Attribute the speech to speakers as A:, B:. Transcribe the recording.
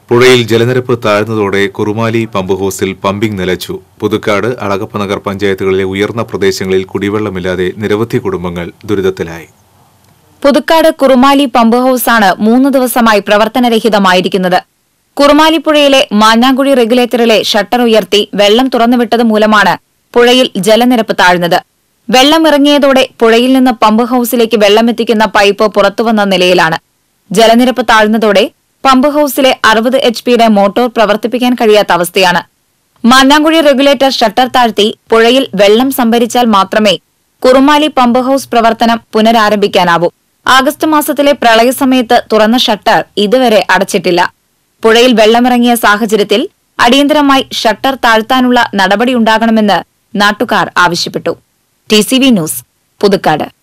A: പുഴയിൽ ജലനിരപ്പ് താഴ്ന്നതോടെ കുറുമാലി പമ്പ് ഹൌസിൽ പമ്പിംഗ് നിലച്ചു പുതുക്കാട് അളകപ്പ നഗർ പഞ്ചായത്തുകളിലെ ഉയർന്ന പ്രദേശങ്ങളിൽ കുടിവെള്ളമില്ലാതെ നിരവധി കുടുംബങ്ങൾ ദുരിതത്തിലായി
B: പുതുക്കാട് കുറുമാലി പമ്പ് ഹൌസാണ് മൂന്ന് ദിവസമായി പ്രവർത്തനരഹിതമായിരിക്കുന്നത് കുറുമാലി പുഴയിലെ മാഞ്ഞാങ്കുഴി റെഗുലേറ്ററിലെ ഷട്ടർ ഉയർത്തി വെള്ളം തുറന്നുവിട്ടത് മൂലമാണ് പുഴയിൽ ജലനിരപ്പ് താഴ്ന്നത് വെള്ളം ഇറങ്ങിയതോടെ പുഴയിൽ നിന്ന് പമ്പ് ഹൌസിലേക്ക് വെള്ളമെത്തിക്കുന്ന പൈപ്പ് പുറത്തുവന്ന നിലയിലാണ് ജലനിരപ്പ് താഴ്ന്നതോടെ പമ്പ് ഹൌസിലെ അറുപത് എച്ച് പിയുടെ മോട്ടോർ പ്രവർത്തിപ്പിക്കാൻ കഴിയാത്ത അവസ്ഥയാണ് മാഞ്ഞാങ്കുഴി റെഗുലേറ്റർ ഷട്ടർ താഴ്ത്തി പുഴയിൽ വെള്ളം സംഭരിച്ചാൽ മാത്രമേ കുറുമാലി പമ്പ് ഹൌസ് പ്രവർത്തനം പുനരാരംഭിക്കാനാവൂ ആഗസ്റ്റ് മാസത്തിലെ പ്രളയസമയത്ത് തുറന്ന ഷട്ടർ ഇതുവരെ അടച്ചിട്ടില്ല പുഴയിൽ വെള്ളമിറങ്ങിയ സാഹചര്യത്തിൽ അടിയന്തരമായി ഷട്ടർ താഴ്ത്താനുള്ള നടപടിയുണ്ടാകണമെന്ന് നാട്ടുകാർ ആവശ്യപ്പെട്ടു T C V news Puthukkad